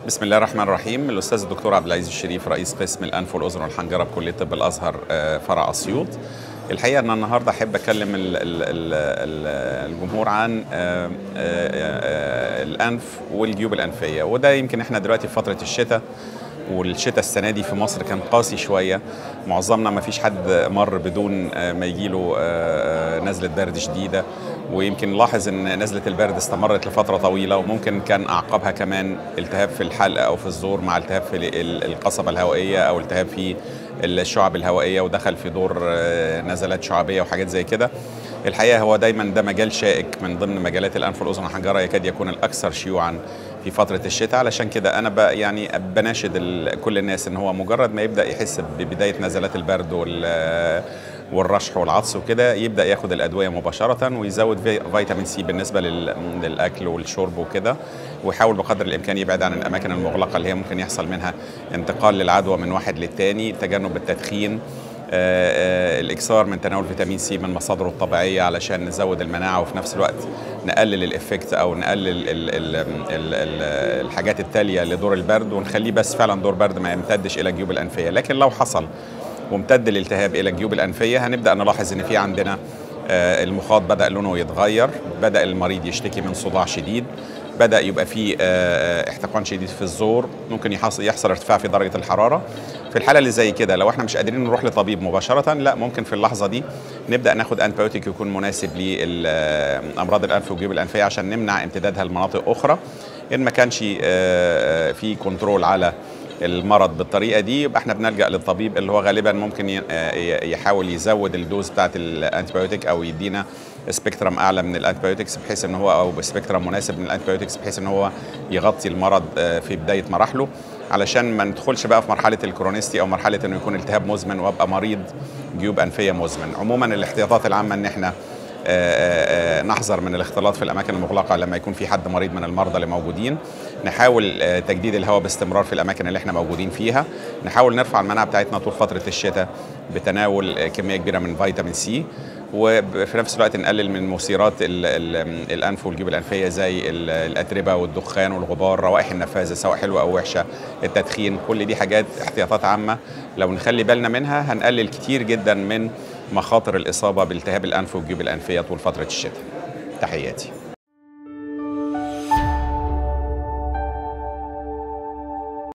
بسم الله الرحمن الرحيم الاستاذ الدكتور عبد العزيز الشريف رئيس قسم الانف والاذن والحنجره بكليه طب الازهر آه، فرع اسيوط الحقيقه ان النهارده احب اكلم ال- ال- ال- الجمهور عن آه، آه، آه، الانف والجيوب الانفيه وده يمكن احنا دلوقتي في فتره الشتاء والشتاء السنه دي في مصر كان قاسي شويه معظمنا ما فيش حد مر بدون آه، ما يجيله آه، آه، نزله برد شديده ويمكن نلاحظ ان نزله البرد استمرت لفتره طويله وممكن كان اعقابها كمان التهاب في الحلق او في الزور مع التهاب في ال- ال- القصبه الهوائيه او التهاب في الشعب الهوائيه ودخل في دور آه، نزلات شعبيه وحاجات زي كده الحقيقه هو دايما ده مجال شائك من ضمن مجالات الانف والاذن والحنجره يكاد يكون الاكثر شيوعا في فتره الشتاء علشان كده انا ب يعني بناشد ال- كل الناس ان هو مجرد ما يبدا يحس ببدايه نزلات البرد وال والرشح والعطس وكده يبدا ياخد الادويه مباشره ويزود في- فيتامين سي بالنسبه لل- للاكل والشرب وكده ويحاول بقدر الامكان يبعد عن الاماكن المغلقه اللي هي ممكن يحصل منها انتقال للعدوى من واحد للتاني تجنب التدخين آه، آه، الاكثار من تناول فيتامين سي من مصادره الطبيعيه علشان نزود المناعه وفي نفس الوقت نقلل الافكت او نقلل ال ال ال ال الحاجات التاليه لدور البرد ونخليه بس فعلا دور برد ما يمتدش الى الجيوب الانفيه لكن لو حصل وامتد الالتهاب الى الجيوب الانفيه هنبدا نلاحظ ان في عندنا آه، المخاط بدا لونه يتغير بدا المريض يشتكي من صداع شديد بدا يبقى في آه، احتقان شديد في الزور ممكن يحصل يحصل ارتفاع في درجه الحراره في الحاله اللي زي كده لو احنا مش قادرين نروح لطبيب مباشره لا ممكن في اللحظه دي نبدا ناخد انتبيوتيك يكون مناسب لامراض الانف والجيوب الانفيه عشان نمنع امتدادها لمناطق اخرى ان ما كانش آه، في كنترول على المرض بالطريقه دي يبقى احنا بنلجا للطبيب اللي هو غالبا ممكن ي- آه، يحاول يزود الدوز بتاعت الانتبيوتيك او يدينا سبيكترم اعلى من الانتبيوتكس بحيث ان هو او سبيكترم مناسب من الانتبيوتكس بحيث ان هو يغطي المرض آه، في بدايه مراحله علشان ما ندخلش بقى في مرحله الكرونيستي او مرحله انه يكون التهاب مزمن وابقى مريض جيوب انفيه مزمن عموما الاحتياطات العامه ان احنا آه، آه، آه، نحذر من الاختلاط في الاماكن المغلقه لما يكون في حد مريض من المرضى اللي موجودين نحاول آه، تجديد الهواء باستمرار في الاماكن اللي احنا موجودين فيها نحاول نرفع المناعه بتاعتنا طول فتره الشتاء بتناول آه، كميه كبيره من فيتامين سي وفي نفس الوقت نقلل من مثيرات ال- ال- الانف والجيوب الانفيه زي ال- الاتربه والدخان والغبار روائح النفاذه سواء حلوه او وحشه التدخين كل دي حاجات احتياطات عامه لو نخلي بالنا منها هنقلل كتير جدا من مخاطر الاصابه بالتهاب الانف والجيوب الانفيه طول فتره الشتاء تحياتي